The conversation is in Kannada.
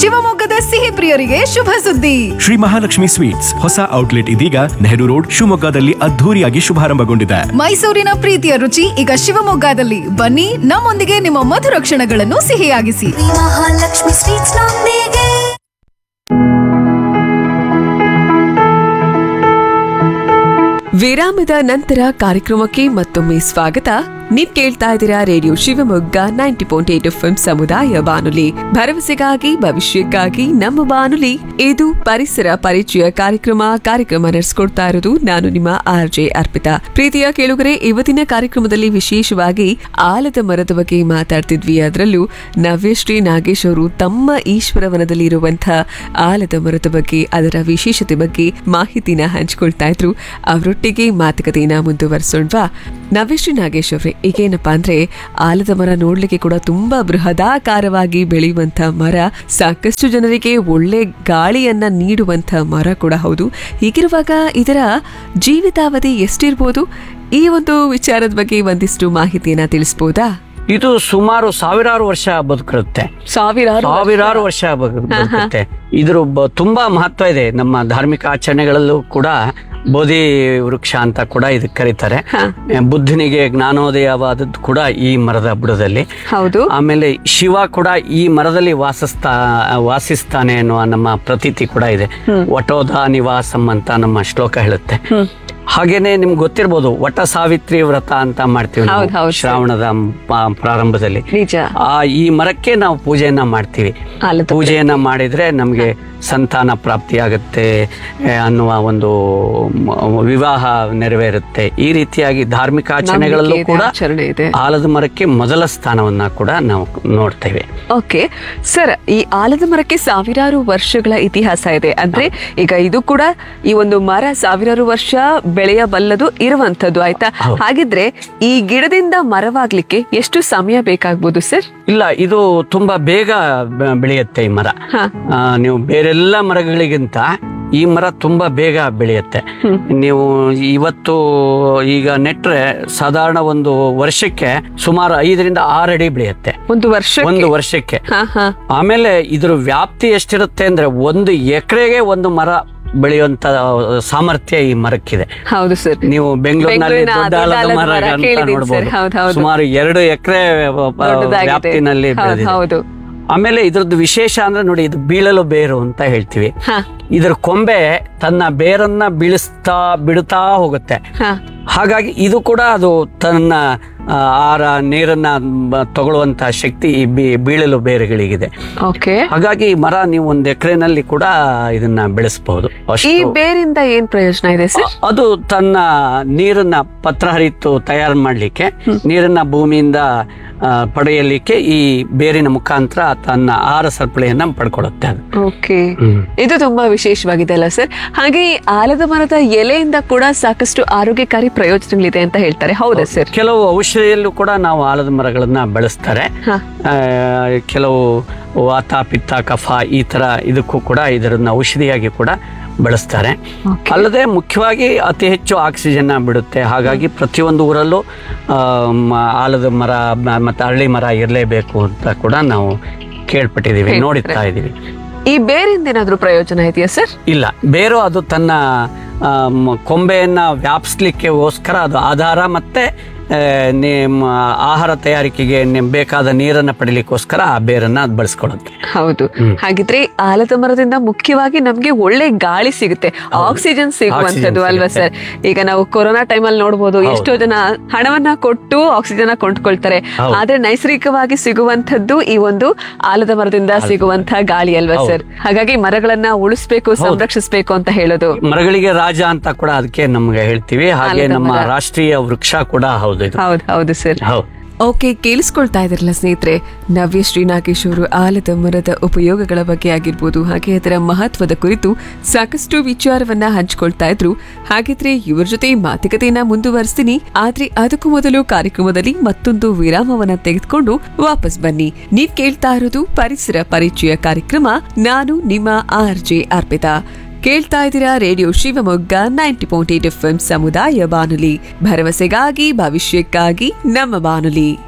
ಶಿವಮೊಗ್ಗದ ಸಿಹಿ ಪ್ರಿಯರಿಗೆ ಶುಭ ಸುದ್ದಿ ಶ್ರೀ ಮಹಾಲಕ್ಷ್ಮಿ ಸ್ವೀಟ್ಸ್ ಹೊಸ ಔಟ್ಲೆಟ್ ಇದೀಗ ನೆಹರು ರೋಡ್ ಶಿವಮೊಗ್ಗದಲ್ಲಿ ಅದ್ಧೂರಿಯಾಗಿ ಶುಭಾರಂಭಗೊಂಡಿದೆ ಮೈಸೂರಿನ ಪ್ರೀತಿಯ ರುಚಿ ಈಗ ಶಿವಮೊಗ್ಗದಲ್ಲಿ ಬನ್ನಿ ನಮ್ಮೊಂದಿಗೆ ನಿಮ್ಮ ಮಧುರ ಕ್ಷಣಗಳನ್ನು ಸಿಹಿಯಾಗಿಸಿ ಶ್ರೀ ಮಹಾಲಕ್ಷ್ಮಿ ಸ್ವೀಟ್ಸ್ ನೊಂದಿಗೆ ವಿರಾಮದ ನಂತರ ಕಾರ್ಯಕ್ರಮಕ್ಕೆ ಮತ್ತೊಮ್ಮೆ ಸ್ವಾಗತ ನೀವ್ ಕೇಳ್ತಾ ಇದ್ದೀರಾ radio Shivamogga ninety point eight F ಸಮುದಾಯ ಬಾನುಲಿ ಭರವಸೆಗಾಗಿ ಭವಿಷ್ಯಕ್ಕಾಗಿ ನಮ್ಮ ಬಾನುಲಿ ಇದು ಪರಿಸರ ಪರಿಚಯ ಕಾರ್ಯಕ್ರಮ ಕಾರ್ಯಕ್ರಮ ನಡೆಸ್ಕೊಡ್ತಾ ಇರೋದು ನಾನು ನಿಮ್ಮ ಆರ್ ಜೆ ಅರ್ಪಿತಾ ಪ್ರೀತಿಯ ಕೇಳುಗರೆ ಇವತ್ತಿನ ಕಾರ್ಯಕ್ರಮದಲ್ಲಿ ವಿಶೇಷವಾಗಿ ಆಲದ ಮರದ ಬಗ್ಗೆ ಮಾತಾಡ್ತಿದ್ವಿ ಅದರಲ್ಲೂ ನವ್ಯಶ್ರೀ ನಾಗೇಶ್ ಅವರು ತಮ್ಮ ಈಶ್ವರವನದಲ್ಲಿ ಇರುವಂತಹ ಆಲದ ಮರದ ಬಗ್ಗೆ ಅದರ ವಿಶೇಷತೆ ಬಗ್ಗೆ ಮಾಹಿತಿನ ಹಂಚ್ಕೊಳ್ತಾ ಇದ್ರು ಅವರೊಟ್ಟಿಗೆ ಮಾತುಕತೆಯನ್ನ ಮುಂದುವರಿಸೋಣ್ವಾ ನವ್ಯಶ್ರೀ ನಾಗೇಶ್ ಅವರೇ ಈಗೇನಪ್ಪಾ ಅಂದ್ರೆ ಆಲದ ಮರ ನೋಡ್ಲಿಕ್ಕೆ ಕೂಡ ತುಂಬಾ ಬೃಹದಾಕಾರವಾಗಿ ಬೆಳೆಯುವಂತ ಮರ ಸಾಕಷ್ಟು ಜನರಿಗೆ ಒಳ್ಳೆ ಗಾಳಿಯನ್ನ ನೀಡುವಂತ ಮರ ಕೂಡ ಹೌದು ಹೀಗಿರುವಾಗ ಇದರ ಜೀವಿತಾವಧಿ ಎಷ್ಟಿರ್ಬೋದು ಈ ಒಂದು ವಿಚಾರದ ಬಗ್ಗೆ ಒಂದಿಷ್ಟು ಮಾಹಿತಿಯನ್ನ ತಿಳಿಸ್ಬೋದಾ ಇದು ಸುಮಾರು ಸಾವಿರಾರು ವರ್ಷ ಬದುಕಿರುತ್ತೆ ಸಾವಿರಾರು ಸಾವಿರಾರು ವರ್ಷ ಬದು- ಬದುಕುತ್ತೆ ಇದ್ರ ಬ- ತುಂಬಾ ಮಹತ್ವ ಇದೆ ನಮ್ಮ ಧಾರ್ಮಿಕ ಆಚರಣೆಗಳಲ್ಲೂ ಕೂಡ ಬೋಧಿ ವೃಕ್ಷ ಅಂತ ಕೂಡ ಇದಕ್ಕೆ ಕರೀತಾರೆ ಬುದ್ಧನಿಗೆ ಜ್ಞಾನೋದಯವಾದದ್ದು ಕೂಡ ಈ ಮರದ ಬುಡದಲ್ಲಿ ಹೌದು ಆಮೇಲೆ ಶಿವ ಕೂಡ ಈ ಮರದಲ್ಲಿ ವಾಸಿಸ್ತಾ ವಾಸಿಸ್ತಾನೆ ಅನ್ನುವ ನಮ್ಮ ಪ್ರತೀತಿ ಕೂಡ ಇದೆ ವಟೋಧ ನಿವಾಸಂ ಅಂತ ನಮ್ಮ ಶ್ಲೋಕ ಹೇಳುತ್ತೆ ಹಾಗೇನೆ ನಿಮ್ಗೆ ಗೊತ್ತಿರ್ಬೋದು ವಟ ಸಾವಿತ್ರಿ ವ್ರತ ಅಂತ ಮಾಡ್ತೀವಿ ನಾವು ಹೌದ್ ಹೌದ್ ಸರ್. ಶ್ರಾವಣದ ಪ- ಪ್ರಾರಂಭದಲ್ಲಿ ನಿಜ ಆ ಈ ಮರಕ್ಕೆ ನಾವು ಪೂಜೆಯನ್ನ ಮಾಡ್ತೀವಿ ಆಲದ ಪೂಜೆಯನ್ನ ಮಾಡಿದ್ರೆ ನಮಗೆ ಸಂತಾನ ಪ್ರಾಪ್ತಿಯಾಗುತ್ತೆ ಎ, ಅನ್ನುವ ಒಂದು ಮ- ವಿವಾಹ ನೆರವೇರುತ್ತೆ ಈ ರೀತಿಯಾಗಿ ಧಾರ್ಮಿಕ ಆಚರಣೆಗಳಲ್ಲೂ ನಂಬಿಕೆ ಇದೆ, ಕೂಡ ಆಚರಣೆ ಇದೆ. ಆಲದ ಮರಕ್ಕೆ ಮೊದಲ ಸ್ಥಾನವನ್ನ ಕೂಡ ನಾವು ನೋಡ್ತೇವೆ ಓಕೆ ಸರ್ ಈ ಆಲದ ಮರಕ್ಕೆ ಸಾವಿರಾರು ವರ್ಷಗಳ ಇತಿಹಾಸ ಇದೆ ಅಂದ್ರೆ ಈಗ ಇದು ಕೂಡ ಈ ಒಂದು ಮರ ಸಾವಿರಾರು ವರ್ಷ ಬೆಳೆಯಬಲ್ಲದು ಇರುವಂತದ್ದು ಆಯ್ತಾ ಹಾಗಿದ್ರೆ ಈ ಗಿಡದಿಂದ ಮರವಾಗ್ಲಿಕ್ಕೆ ಎಷ್ಟು ಸಮಯ ಬೇಕಾಗ್ಬೋದು ಸರ್ ಇಲ್ಲ ಇದು ತುಂಬಾ ಬೇಗ ಬೆ- ಬೆಳೆಯುತ್ತೆ ಈ ಮರ ಹಾ. ಆ, ನೀವು ಬೇರೆಲ್ಲ ಮರಗಳಿಗಿಂತ ಈ ಮರ ತುಂಬಾ ಬೇಗ ಬೆಳೆಯುತ್ತೆ ನೀವು ಇವತ್ತು ಈಗ ನೆಟ್ರೆ ಸಾಧಾರಣ ಒಂದು ವರ್ಷಕ್ಕೆ ಸುಮಾರು ಐದರಿಂದ ಆರು ಅಡಿ ಬೆಳೆಯುತ್ತೆ ಒಂದು ವರ್ಷ ಒಂದು ವರ್ಷಕ್ಕೆ ಹಾ ಹಾ ಆಮೇಲೆ ಇದ್ರ ವ್ಯಾಪ್ತಿ ಎಷ್ಟಿರುತ್ತೆ ಅಂದ್ರೆ ಒಂದು ಎಕರೆಗೆ ಒಂದು ಮರ ಬೆಳೆಯುವಂತ ಸಾಮರ್ಥ್ಯ ಈ ಮರಕ್ಕಿದೆ ಹೌದು ಸರ್ ನೀವು ಬೆಂಗಳೂರಿನಲ್ಲಿ ಬೆಂಗಳೂರಿನ ದೊಡ್ಡ ಆಲದ ಆಲದ ಮರ ಮರ ಅಂತ ಕೇಳಿದ್ದೀನಿ ನೋಡ್ಬೋದು ಸರ್. ಹೌದು, ಹೌದು. ಸುಮಾರು ಎರಡು ಎಕರೆ ದೊಡ್ಡದಾಗಿದೆ. ವ್ಯಾಪ್ತಿನಲ್ಲಿ ಹೌದು, ಬೆಳೆದಿದೆ ಹೌದು ಆಮೇಲೆ ಇದ್ರದ್ದು ವಿಶೇಷ ಅಂದ್ರೆ ನೋಡಿ ಇದು ಬೀಳಲು ಬೇರು ಅಂತ ಹೇಳ್ತೀವಿ ಹಾ ಇದ್ರ ಕೊಂಬೆ ತನ್ನ ಬೇರನ್ನ ಬೀಳಿಸ್ತಾ ಬಿಡುತ್ತಾ ಹೋಗುತ್ತೆ ಹಾ ಹಾಗಾಗಿ ಇದು ಕೂಡ ಅದು ತನ್ನ ಆ, ಆಹಾರ ನೀರನ್ನ ಬ- ತಗೊಳ್ಳುವಂತ ಶಕ್ತಿ ಈ ಬಿ- ಬೀಳಲು ಬೇರುಗಳಿಗಿದೆ ಓಕೆ ಹಾಗಾಗಿ ಈ ಮರ ನೀವು ಒಂದು ಎಕರೆನಲ್ಲಿ ಕೂಡ ಇದನ್ನ ಬೆಳೆಸಬಹುದು ಈ ಅಷ್ಟು ಬೇರಿಂದ ಏನ್ ಪ್ರಯೋಜನ ಇದೆ ಸರ್ ಅದು ತನ್ನ ನೀರನ್ನ ಪತ್ರ ಹರಿತು ತಯಾರು ಮಾಡ್ಲಿಕ್ಕೆ ನೀರನ್ನ ಭೂಮಿಯಿಂದ ಆ, ಪಡೆಯಲಿಕ್ಕೆ ಈ ಬೇರಿನ ಮುಖಾಂತರ ತನ್ನ ಆಹಾರ ಸರಪಳಿಯನ್ನ ಪಡ್ಕೊಳ್ಳುತ್ತೆ ಅದು ಓಕೆ ಇದು ತುಂಬಾ ವಿಶೇಷವಾಗಿದೆ ಅಲ್ಲ ಸರ್ ಹಾಗೆ ಈ ಆಲದ ಮರದ ಎಲೆಯಿಂದ ಕೂಡ ಸಾಕಷ್ಟು ಆರೋಗ್ಯಕಾರಿ ಪ್ರಯೋಜನಗಳಿದೆ ಅಂತ ಹೇಳ್ತಾರೆ ಹೌದಾ ಸರ್ ಕೆಲವು ಔಷಧಿಯಲ್ಲೂ ಕೂಡ ನಾವು ಆಲದ ಮರಗಳನ್ನ ಬೆಳೆಸ್ತಾರೆ ಹಾ. ಆ, ಕೆಲವು ವಾತ ಪಿತ್ತ ಕಫ ಈ ತರ ಇದಕ್ಕೂ ಕೂಡ ಇದರನ್ನ ಔಷಧಿಯಾಗಿ ಕೂಡ ಬೆಳೆಸ್ತಾರೆ ಅಲ್ಲದೆ ಮುಖ್ಯವಾಗಿ ಅತಿ ಹೆಚ್ಚು ಆಕ್ಸಿಜನ್ ಬಿಡುತ್ತೆ ಹಾಗಾಗಿ ಪ್ರತಿಯೊಂದು ಊರಲ್ಲೂ ಆ, ಮ- ಆಲದ ಮರ ಮ- ಮತ್ತೆ ಅರಳಿ ಮರ ಇರಲೇಬೇಕು ಅಂತ ಕೂಡ ನಾವು ಕೇಳ್ಪಟ್ಟಿದೀವಿ ನೋಡುತ್ತಾ ಇದೀವಿ ಈ ಬೇರಿಂದ ಏನಾದ್ರೂ ಪ್ರಯೋಜನ ಇದೆಯಾ ಸರ್ ಇಲ್ಲ ಬೇರು ಅದು ತನ್ನ ಆ, ಮ- ಕೊಂಬೆಯನ್ನ ವ್ಯಾಪಿಸ್ಲಿಕ್ಕೆಗೋಸ್ಕರ ಅದು ಆಧಾರ ಮತ್ತೆ ಆ, ನಿಮ್ಮ ಆಹಾರ ತಯಾರಿಕೆಗೆ ನಿಮ್ ಬೇಕಾದ ನೀರನ್ನ ಪಡಿಲಿಕ್ಕೋಸ್ಕರ ಆ ಬೇರನ್ನ ಅದು ಬಳಸ್ಕೊಳ್ಳುತ್ತೆ ಹೌದು ಹಾಗಿದ್ರೆ ಆಲದ ಮರದಿಂದ ಮುಖ್ಯವಾಗಿ ನಮ್ಗೆ ಒಳ್ಳೆ ಗಾಳಿ ಸಿಗುತ್ತೆ ಆಕ್ಸಿಜನ್ ಸಿಗುವಂತದ್ದು Oxygen ಅಲ್ವಾ ಸರ್ ಈಗ ನಾವು ಕೊರೋನಾ ಟೈಮಲ್ಲಿ ನೋಡ್ಬೋದು ಎಷ್ಟೋ ಜನ ಹಣವನ್ನ ಕೊಟ್ಟು ಆಕ್ಸಿಜನ್ ಕೊಂಡ್ಕೊಳ್ತಾರೆ ಹೌದು. ಆದ್ರೆ ನೈಸರ್ಗಿಕವಾಗಿ ಸಿಗುವಂತದ್ದು ಈ ಒಂದು ಆಲದ ಮರದಿಂದ ಸಿಗುವಂತ ಗಾಳಿ ಅಲ್ವಾ ಸರ್ ಹಾಗಾಗಿ ಮರಗಳನ್ನ ಉಳಿಸ್ಬೇಕು ಸಂರಕ್ಷಿಸ್ಬೇಕು ಅಂತ ಹೇಳೋದು ಮರಗಳಿಗೆ ರಾಜ ಅಂತ ಕೂಡ ಅದಕ್ಕೆ ನಮ್ಗೆ ಹೇಳ್ತೀವಿ ಹಾಗೆ ಆಲದ ನಮ್ಮ ಮರ. ರಾಷ್ಟ್ರೀಯ ವೃಕ್ಷ ಕೂಡ ಹೌದು ಇದು ಹೌದು ಹೌದು ಸರ್ ಹೌದು ಓಕೆ ಕೇಳಿಸ್ಕೊಳ್ತಾ ಇದ್ರಲ್ಲ ಸ್ನೇಹಿತರೆ ನವ್ಯ ಶ್ರೀ ನಾಗೇಶ್ ಅವರು ಆಲದ ಮರದ ಉಪಯೋಗಗಳ ಬಗ್ಗೆ ಆಗಿರ್ಬೋದು ಹಾಗೆ ಅದರ ಮಹತ್ವದ ಕುರಿತು ಸಾಕಷ್ಟು ವಿಚಾರವನ್ನ ಹಂಚ್ಕೊಳ್ತಾ ಇದ್ರು ಹಾಗಿದ್ರೆ ಇವ್ರ ಜೊತೆ ಮಾತುಕತೆಯನ್ನ ಮುಂದುವರಿಸ್ತೀನಿ ಆದ್ರೆ ಅದಕ್ಕೂ ಮೊದಲು ಕಾರ್ಯಕ್ರಮದಲ್ಲಿ ಮತ್ತೊಂದು ವಿರಾಮವನ್ನ ತೆಗೆದುಕೊಂಡು ವಾಪಸ್ ಬನ್ನಿ ನೀವ್ ಕೇಳ್ತಾ ಇರೋದು ಪರಿಸರ ಪರಿಚಯ ಕಾರ್ಯಕ್ರಮ ನಾನು ನಿಮ್ಮ ಆರ್ ಜೆ ಅರ್ಪಿತಾ ಕೇಳ್ತಾ ಇದ್ದೀರಾ radio Shivamogga ninety point eight F ಸಮುದಾಯ ಬಾನುಲಿ ಭರವಸೆಗಾಗಿ ಭವಿಷ್ಯಕ್ಕಾಗಿ ನಮ್ಮ ಬಾನುಲಿ